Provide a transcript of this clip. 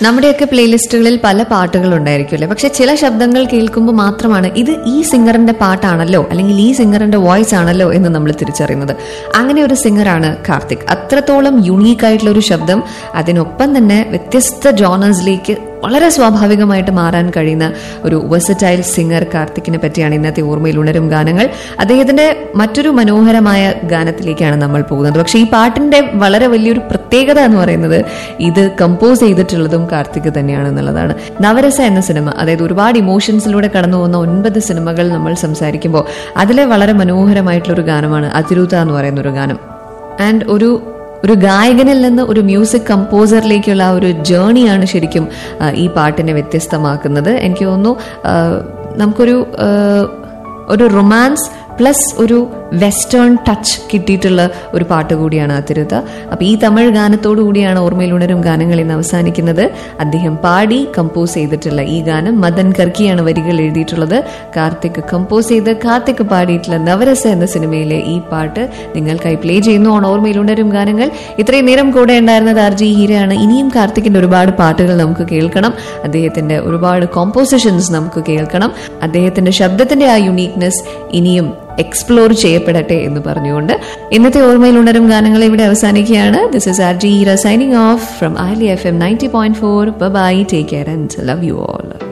നമ്മുടെയൊക്കെ പ്ലേലിസ്റ്റുകളിൽ പല പാട്ടുകൾ ഉണ്ടായിരിക്കുമല്ലേ പക്ഷെ ചില ശബ്ദങ്ങൾ കേൾക്കുമ്പോൾ മാത്രമാണ് ഇത് ഈ സിംഗറിന്റെ പാട്ടാണല്ലോ അല്ലെങ്കിൽ ഈ സിംഗറിന്റെ വോയിസ് ആണല്ലോ എന്ന് നമ്മൾ തിരിച്ചറിയുന്നത് അങ്ങനെ ഒരു സിംഗറാണ് കാർത്തിക് അത്രത്തോളം യുണീക്ക് ആയിട്ടുള്ള ഒരു ശബ്ദം അതിനൊപ്പം തന്നെ വ്യത്യസ്ത ജോണേഴ്സിലേക്ക് വളരെ സ്വാഭാവികമായിട്ട് മാറാൻ കഴിയുന്ന ഒരു വെസറ്റൈൽ സിംഗർ കാർത്തിക്കിനെ പറ്റിയാണ് ഇന്നത്തെ ഓർമ്മയിൽ ഉണരും ഗാനങ്ങൾ അദ്ദേഹത്തിന്റെ മറ്റൊരു മനോഹരമായ ഗാനത്തിലേക്കാണ് നമ്മൾ പോകുന്നത് പക്ഷെ ഈ പാട്ടിന്റെ വളരെ വലിയൊരു പ്രത്യേകത എന്ന് പറയുന്നത് ഇത് കമ്പോസ് ചെയ്തിട്ടുള്ളതും കാർത്തിക് തന്നെയാണ് എന്നുള്ളതാണ് നവരസ എന്ന സിനിമ അതായത് ഒരുപാട് ഇമോഷൻസിലൂടെ കടന്നു പോകുന്ന ഒൻപത് സിനിമകൾ നമ്മൾ സംസാരിക്കുമ്പോൾ അതിലെ വളരെ മനോഹരമായിട്ടുള്ള ഒരു ഗാനമാണ് അതിരൂത എന്ന് പറയുന്ന ഒരു ഗാനം ആൻഡ് ഒരു ഒരു ഗായകനിൽ നിന്ന് ഒരു മ്യൂസിക് കമ്പോസറിലേക്കുള്ള ആ ഒരു ജേണിയാണ് ശരിക്കും ആ, ഈ പാട്ടിനെ വ്യത്യസ്തമാക്കുന്നത് എനിക്ക് തോന്നുന്നു ആ, നമുക്കൊരു ആ, ഒരു റൊമാൻസ് പ്ലസ് ഒരു വെസ്റ്റേൺ ടച്ച് കിട്ടിയിട്ടുള്ള ഒരു പാട്ട് കൂടിയാണ് അതിരുത അപ്പൊ ഈ തമിഴ് ഗാനത്തോടു കൂടിയാണ് ഓർമ്മയിൽ ഉണരും ഗാനങ്ങൾ ഇന്ന് അവസാനിക്കുന്നത് അദ്ദേഹം പാടി കമ്പോസ് ചെയ്തിട്ടുള്ള ഈ ഗാനം മദൻ കർക്കിയാണ് വരികൾ എഴുതിയിട്ടുള്ളത് കാർത്തിക് കമ്പോസ് ചെയ്ത് കാർത്തിക് പാടിയിട്ടുള്ള നവരസ എന്ന സിനിമയിലെ ഈ പാട്ട് നിങ്ങൾക്കായി പ്ലേ ചെയ്യുന്നു ഓൺ ഓർമ്മയിൽ ഉണരും ഗാനങ്ങൾ ഇത്രയും നേരം കൂടെ ഉണ്ടായിരുന്നത് ആർ ജി ഹീരയാണ് ഇനിയും കാർത്തിക്കിന്റെ ഒരുപാട് പാട്ടുകൾ നമുക്ക് കേൾക്കണം അദ്ദേഹത്തിന്റെ ഒരുപാട് കോമ്പോസിഷൻസ് നമുക്ക് കേൾക്കണം അദ്ദേഹത്തിന്റെ ശബ്ദത്തിന്റെ ആ യുണീക്നെസ് ഇനിയും എക്സ്പ്ലോർ ചെയ്യപ്പെടട്ടെ എന്ന് പറഞ്ഞുകൊണ്ട് ഇന്നത്തെ ഓർമ്മയിൽ ഉണരും ഗാനങ്ങൾ ഇവിടെ അവസാനിക്കുകയാണ് this is R J Heera signing off from ഐലി F M ninety point four bye take care and love you all